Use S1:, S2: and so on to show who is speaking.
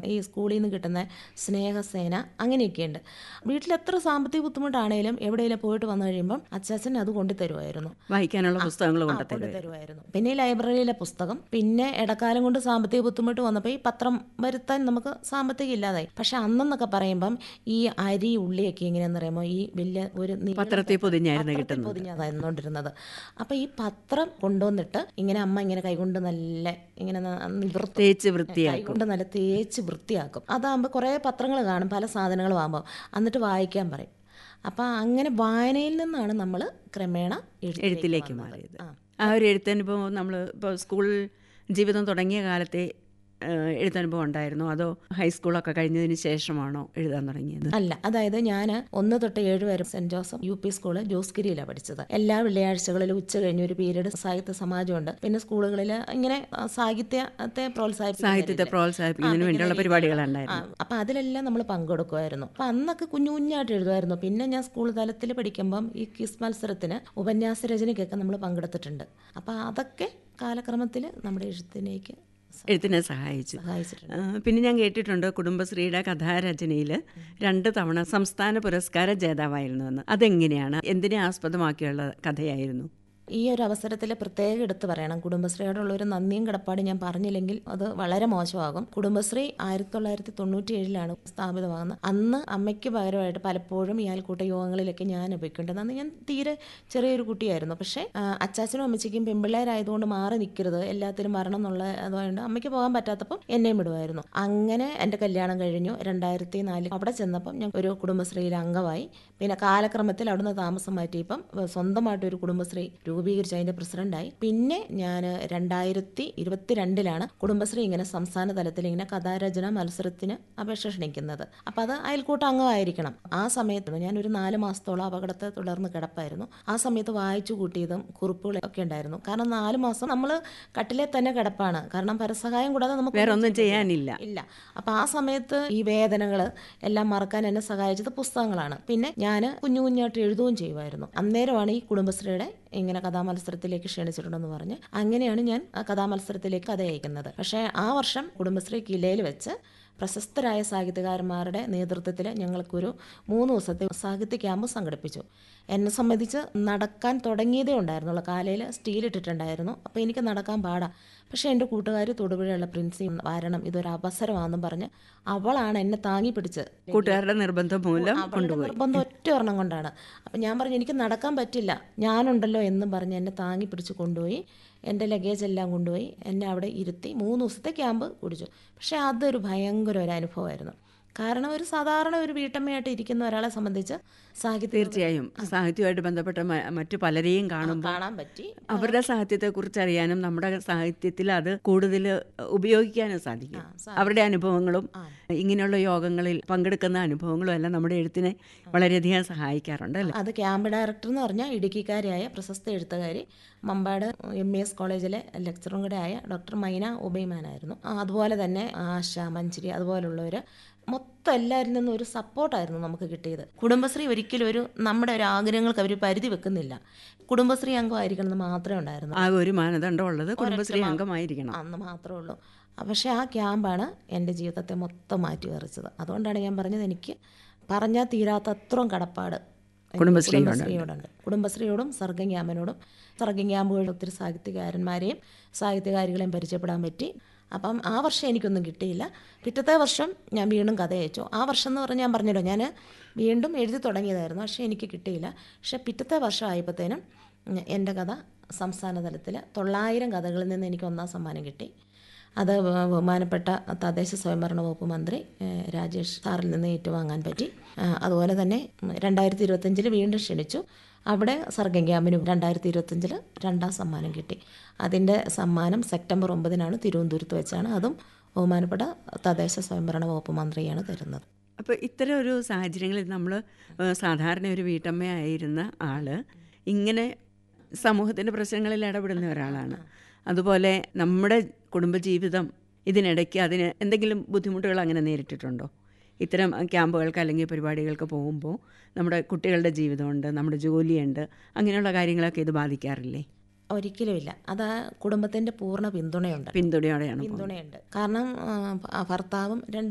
S1: ഈ സ്കൂളിൽ നിന്ന് കിട്ടുന്ന സ്നേഹസേന അങ്ങനെയൊക്കെയുണ്ട് വീട്ടിൽ എത്ര സാമ്പത്തിക ബുദ്ധിമുട്ടാണേലും എവിടെയെങ്കിലും പോയിട്ട് വന്നു കഴിയുമ്പം അച്ചാച്ചൻ അത് കൊണ്ടു തരുമായിരുന്നു
S2: വായിക്കാനുള്ള പുസ്തകങ്ങൾ
S1: ആ,
S2: കൊണ്ടുതരും
S1: കൊണ്ടു തരുമായിരുന്നു പിന്നെ ഈ ലൈബ്രറിയിലെ പുസ്തകം പിന്നെ ഇടക്കാലം കൊണ്ട് സാമ്പത്തിക ബുദ്ധിമുട്ട് വന്നപ്പോൾ ഈ പത്രം വരുത്താൻ നമുക്ക് സാമ്പത്തികം ഇല്ലാതായി പക്ഷെ അന്നെന്നൊക്കെ പറയുമ്പം ഈ അരി ഉള്ളിയൊക്കെ എങ്ങനെയാന്ന് പറയുമ്പോൾ ഈ വലിയ ഒരു നീള
S2: പത്രത്തിൽ പൊതിഞ്ഞായിരുന്നു
S1: പത്രത്തിൽ
S2: കിട്ടുന്നത്
S1: പൊതിഞ്ഞതായിരുന്നോണ്ടിരുന്നത് അപ്പം ഈ പത്രം കൊണ്ടുവന്നിട്ട് ഇങ്ങനെ അമ്മ ഇങ്ങനെ കൈകൊണ്ട് നല്ല ഇങ്ങനെ ന- നിവർത്തി
S2: തേച്ച് വൃത്തിയാക്കും
S1: കൈകൊണ്ട് നല്ല തേച്ച് വൃത്തിയാക്കും അതാകുമ്പോൾ കുറേ പത്രങ്ങൾ കാണും പല സാധനങ്ങളും ആകുമ്പോൾ എന്നിട്ട് വായിക്കാൻ പറയും അപ്പം അങ്ങനെ വായനയിൽ നിന്നാണ് നമ്മൾ ക്രമേണ
S2: എഴുത്തിലേക്ക്
S1: വന്നത്.
S2: മാറിയത്
S1: ആ.
S2: ആ ഒരു എഴുത്തനുഭവം നമ്മൾ ഇപ്പോൾ സ്കൂൾ ജീവിതം തുടങ്ങിയ കാലത്തെ ഏഹ്, എഴുത്തനുഭവം ഉണ്ടായിരുന്നോ അതോ ഹൈസ്കൂളൊക്കെ കഴിഞ്ഞതിന് ശേഷമാണോ എഴുതാൻ തുടങ്ങിയത്
S1: അല്ല അതായത് ഞാൻ ഒന്ന് തൊട്ട് ഏഴ് വരെ saint Joseph U P school ജോസ്ഗിരിയിലാണ് പഠിച്ചത് എല്ലാ വെള്ളിയാഴ്ചകളിലും ഉച്ച കഴിഞ്ഞ് ഒരു പീരീഡ് സാഹിത്യ സമാജമുണ്ട് പിന്നെ സ്കൂളുകളിൽ ഇങ്ങനെ ആ, സാഹിത്യത്തെ പ്രോത്സാഹിപ്പിക്കുന്ന
S2: സാഹിത്യത്തെ
S1: രീതിയിൽ.
S2: പ്രോത്സാഹിപ്പിക്കുന്നതിന്
S1: ആ,
S2: വേണ്ടിയുള്ള
S1: പിന്നെ
S2: പരിപാടികളുണ്ടായിരുന്നു
S1: ആ, അപ്പം അതിലെല്ലാം നമ്മൾ പങ്കെടുക്കുമായിരുന്നു അപ്പം അന്നൊക്കെ കുഞ്ഞു കുഞ്ഞായിട്ട് എഴുതുമായിരുന്നു പിന്നെ ഞാൻ സ്കൂൾ തലത്തിൽ പഠിക്കുമ്പം ഈ ക്വിസ് മത്സരത്തിന് ഉപന്യാസ രചനയ്ക്കൊക്കെ നമ്മൾ പങ്കെടുത്തിട്ടുണ്ട് അപ്പം അതൊക്കെ കാലക്രമത്തിൽ നമ്മുടെ എഴുത്തിലേക്ക് സ-
S2: എഴുത്തിനെ സഹായിച്ചു
S1: സഹായിച്ചിട്ടുണ്ട്
S2: ആ, പിന്നെ ഞാൻ കേട്ടിട്ടുണ്ട് കുടുംബശ്രീയുടെ കഥാരചനയിൽ രണ്ട് തവണ സംസ്ഥാന പുരസ്കാര ജേതാവായിരുന്നുവെന്ന് അതെങ്ങനെയാണ് എന്തിനെ ആസ്പദമാക്കിയുള്ള കഥയായിരുന്നു
S1: ഈ ഒരു അവസരത്തിൽ പ്രത്യേകം എടുത്തു പറയണം കുടുംബശ്രീയോടുള്ള ഒരു നന്ദിയും കിടപ്പാട് ഞാൻ പറഞ്ഞില്ലെങ്കിൽ അത് വളരെ മോശമാകും കുടുംബശ്രീ ആയിരത്തി തൊള്ളായിരത്തി തൊണ്ണൂറ്റി ഏഴിലാണ് സ്ഥാപിതമാകുന്നത് അന്ന് അമ്മയ്ക്ക് പകരമായിട്ട് പലപ്പോഴും ഈ അയൽക്കൂട്ട യോഗങ്ങളിലൊക്കെ ഞാൻ ഉപയോഗിക്കേണ്ടത് അന്ന് ഞാൻ തീരെ ചെറിയൊരു കുട്ടിയായിരുന്നു പക്ഷേ ആ, അച്ചാച്ചനും അമ്മച്ചിക്കും പെമ്പിള്ളേരായതുകൊണ്ട് മാറി നിൽക്കരുത് എല്ലാത്തിനും വരണം എന്നുള്ള അതുകൊണ്ട് അമ്മയ്ക്ക് പോകാൻ പറ്റാത്തപ്പം എന്നെയും വിടുമായിരുന്നു അങ്ങനെ എൻ്റെ കല്യാണം കഴിഞ്ഞു രണ്ടായിരത്തി നാലിൽ അവിടെ ചെന്നപ്പം ഞാൻ ഒരു കുടുംബശ്രീയിലെ അംഗമായി പിന്നെ കാലക്രമത്തിൽ അവിടുന്ന് താമസം മാറ്റിയപ്പം സ്വന്തമായിട്ട് ഒരു കുടുംബശ്രീ രൂപീകരിച്ച് അതിൻ്റെ പ്രസിഡന്റായി പിന്നെ ഞാൻ രണ്ടായിരത്തി ഇരുപത്തിരണ്ടിലാണ് കുടുംബശ്രീ ഇങ്ങനെ സംസ്ഥാന തലത്തിൽ ഇങ്ങനെ കഥാരചന മത്സരത്തിന് അപേക്ഷ ക്ഷണിക്കുന്നത് അപ്പം അത് അയൽക്കൂട്ട അംഗമായിരിക്കണം ആ സമയത്ത് ഞാൻ ഒരു നാല് മാസത്തോളം അപകടത്തെ തുടർന്ന് കിടപ്പായിരുന്നു ആ സമയത്ത് വായിച്ചു കൂട്ടിയതും കുറിപ്പുകളും ഒക്കെ ഉണ്ടായിരുന്നു കാരണം നാല് മാസം നമ്മൾ കട്ടിലെ തന്നെ കിടപ്പാണ് കാരണം പരസഹായം കൂടാതെ നമുക്ക്
S2: വേറെ ഒന്നും ചെയ്യാനില്ല
S1: ഇല്ല അപ്പം ആ സമയത്ത് ഈ വേദനകൾ എല്ലാം മറക്കാൻ എന്നെ സഹായിച്ചത് പുസ്തകങ്ങളാണ് പിന്നെ ഞാൻ കുഞ്ഞു കുഞ്ഞായിട്ട് എഴുതുകയും ചെയ്യുമായിരുന്നു അന്നേരമാണ് ഈ കുടുംബശ്രീയുടെ ഇങ്ങനെ കഥാമത്സരത്തിലേക്ക് ക്ഷണിച്ചിട്ടുണ്ടെന്ന് പറഞ്ഞ് അങ്ങനെയാണ് ഞാൻ ആ കഥാമത്സരത്തിലേക്ക് കഥ അയക്കുന്നത് പക്ഷേ ആ വർഷം കുടുംബശ്രീ കിലയിൽ വെച്ച് പ്രശസ്തരായ സാഹിത്യകാരന്മാരുടെ നേതൃത്വത്തിൽ ഞങ്ങൾക്കൊരു മൂന്ന് ദിവസത്തെ സാഹിത്യ ക്യാമ്പ് സംഘടിപ്പിച്ചു എന്നെ സംബന്ധിച്ച് നടക്കാൻ തുടങ്ങിയതേ ഉണ്ടായിരുന്നുള്ളൂ കാലയിൽ സ്റ്റീൽ ഇട്ടിട്ടുണ്ടായിരുന്നു അപ്പോൾ എനിക്ക് നടക്കാൻ പാടാ പക്ഷേ എൻ്റെ കൂട്ടുകാർ തൊടുപുഴയുള്ള പ്രിൻസി വരണം ഇതൊരു അവസരമാണെന്നും പറഞ്ഞ് അവളാണ് എന്നെ താങ്ങി പിടിച്ച്
S2: കൂട്ടുകാരുടെ നിർബന്ധം മൂലം
S1: അവളുടെ നിർബന്ധം ഒറ്റ ഒരെണ്ണം കൊണ്ടാണ് അപ്പം ഞാൻ പറഞ്ഞു എനിക്ക് നടക്കാൻ പറ്റില്ല ഞാനുണ്ടല്ലോ എന്നും പറഞ്ഞ് എന്നെ താങ്ങി പിടിച്ച് കൊണ്ടുപോയി എൻ്റെ ലഗേജ് എല്ലാം കൊണ്ടുപോയി എന്നെ അവിടെ ഇരുത്തി മൂന്ന് ദിവസത്തെ ക്യാമ്പ് കുടിച്ചു പക്ഷേ അതൊരു ഭയങ്കര ഒരു അനുഭവമായിരുന്നു കാരണം ഒരു സാധാരണ ഒരു വീട്ടമ്മയായിട്ട് ഇരിക്കുന്ന ഒരാളെ സംബന്ധിച്ച് സാഹിത്യം
S2: തീർച്ചയായും സാഹിത്യവുമായിട്ട് ബന്ധപ്പെട്ട മ- മറ്റു പലരെയും കാണുമ്പോൾ
S1: കാണാൻ പറ്റി
S2: അവരുടെ സാഹിത്യത്തെക്കുറിച്ച് അറിയാനും നമ്മുടെ സാഹിത്യത്തിൽ അത് കൂടുതൽ ഉപയോഗിക്കാനും സാധിക്കും അവരുടെ അനുഭവങ്ങളും ഇങ്ങനെയുള്ള യോഗങ്ങളിൽ പങ്കെടുക്കുന്ന അനുഭവങ്ങളും എല്ലാം നമ്മുടെ എഴുത്തിനെ വളരെയധികം സഹായിക്കാറുണ്ട് അല്ലേ
S1: അത് ക്യാമ്പ് ഡയറക്ടർ എന്ന് പറഞ്ഞാൽ ഇടുക്കിക്കാരിയായ പ്രശസ്ത എഴുത്തുകാരി മമ്പാട് എം ഇ എസ് കോളേജിലെ ലെക്ചറും കൂടെ ആയ ഡോക്ടർ മൈന ഉബൈമാനായിരുന്നു ആ, അതുപോലെ തന്നെ ആശ മഞ്ചരി അതുപോലുള്ളവർ മൊത്തം എല്ലാവരിൽ നിന്നും ഒരു സപ്പോർട്ടായിരുന്നു നമുക്ക് കിട്ടിയത് കുടുംബശ്രീ ഒരിക്കലും ഒരു നമ്മുടെ ഒരു ആഗ്രഹങ്ങൾക്ക് അവർ പരിധി വെക്കുന്നില്ല കുടുംബശ്രീ അംഗമായിരിക്കണം എന്ന് മാത്രമേ ഉണ്ടായിരുന്നു
S2: ആ ഒരു മാനദണ്ഡം ഉള്ളത് കുടുംബശ്രീ അംഗമായിരിക്കണം
S1: അന്ന് മാത്രമേ ഉള്ളൂ പക്ഷേ ആ ക്യാമ്പാണ് എൻ്റെ ജീവിതത്തെ മൊത്തം മാറ്റി മറിച്ചത് അതുകൊണ്ടാണ് ഞാൻ പറഞ്ഞത് എനിക്ക് പറഞ്ഞാൽ തീരാത്ത അത്രയും കടപ്പാട് എനിക്ക്
S2: കുടുംബശ്രീയോടുണ്ട്.
S1: കുടുംബശ്രീയോടുണ്ട് കുടുംബശ്രീയോടും സർഗം ക്യാമ്പിനോടും സർഗം ക്യാമ്പുകളിൽ ഒത്തിരി സാഹിത്യകാരന്മാരെയും സാഹിത്യകാരികളെയും പരിചയപ്പെടാൻ പറ്റി അപ്പം ആ വർഷം എനിക്കൊന്നും കിട്ടിയില്ല പിറ്റത്തെ വർഷം ഞാൻ വീണ്ടും കഥ അയച്ചു ആ വർഷം എന്ന് പറഞ്ഞാൽ ഞാൻ പറഞ്ഞല്ലോ ഞാൻ വീണ്ടും എഴുതി തുടങ്ങിയതായിരുന്നു പക്ഷേ എനിക്ക് കിട്ടിയില്ല പക്ഷേ പിറ്റത്തെ വർഷം ആയപ്പോഴത്തേനും എൻ്റെ കഥ സംസ്ഥാന തലത്തിൽ തൊള്ളായിരം കഥകളിൽ നിന്ന് എനിക്ക് ഒന്നാം സമ്മാനം കിട്ടി അത് ബഹു- ബഹുമാനപ്പെട്ട തദ്ദേശ സ്വയംഭരണ വകുപ്പ് മന്ത്രി ഏഹ്, രാജേഷ് സാറിൽ നിന്ന് ഏറ്റുവാങ്ങാൻ പറ്റി ആ, അതുപോലെ തന്നെ രണ്ടായിരത്തി ഇരുപത്തഞ്ചിൽ വീണ്ടും ക്ഷണിച്ചു അവിടെ സർഗം ക്യാമ്പിനും രണ്ടായിരത്തി ഇരുപത്തഞ്ചിൽ രണ്ടാം സമ്മാനം കിട്ടി അതിൻ്റെ സമ്മാനം സെപ്റ്റംബർ ഒമ്പതിനാണ് തിരുവനന്തപുരത്ത് വെച്ചാണ് അതും ബഹുമാനപ്പെട്ട തദ്ദേശ സ്വയംഭരണ വകുപ്പ് മന്ത്രിയാണ് തരുന്നത്
S2: അപ്പോൾ ഇത്തരം ഒരു സാഹചര്യങ്ങളിൽ നമ്മൾ സാധാരണ ഒരു വീട്ടമ്മയായിരുന്ന ആള് ഇങ്ങനെ സമൂഹത്തിൻ്റെ പ്രശ്നങ്ങളിൽ ഇടപെടുന്ന ഒരാളാണ് അതുപോലെ നമ്മുടെ കുടുംബജീവിതം ഇതിനിടയ്ക്ക് അതിന് എന്തെങ്കിലും ബുദ്ധിമുട്ടുകൾ അങ്ങനെ നേരിട്ടിട്ടുണ്ടോ ഇത്തരം ക്യാമ്പുകൾക്ക് അല്ലെങ്കിൽ പരിപാടികൾക്ക് പോകുമ്പോൾ നമ്മുടെ കുട്ടികളുടെ ജീവിതമുണ്ട് നമ്മുടെ ജോലിയുണ്ട് അങ്ങനെയുള്ള കാര്യങ്ങളൊക്കെ ഇത് ബാധിക്കാറില്ലേ
S1: ഒരിക്കലുമില്ല അത് ആ കുടുംബത്തിൻ്റെ പൂർണ്ണ പിന്തുണയുണ്ട്
S2: പിന്തുണയോടെയാണ് പോകുന്നത്.
S1: പിന്തുണയുണ്ട് കാരണം ആ, ഭർത്താവും രണ്ട്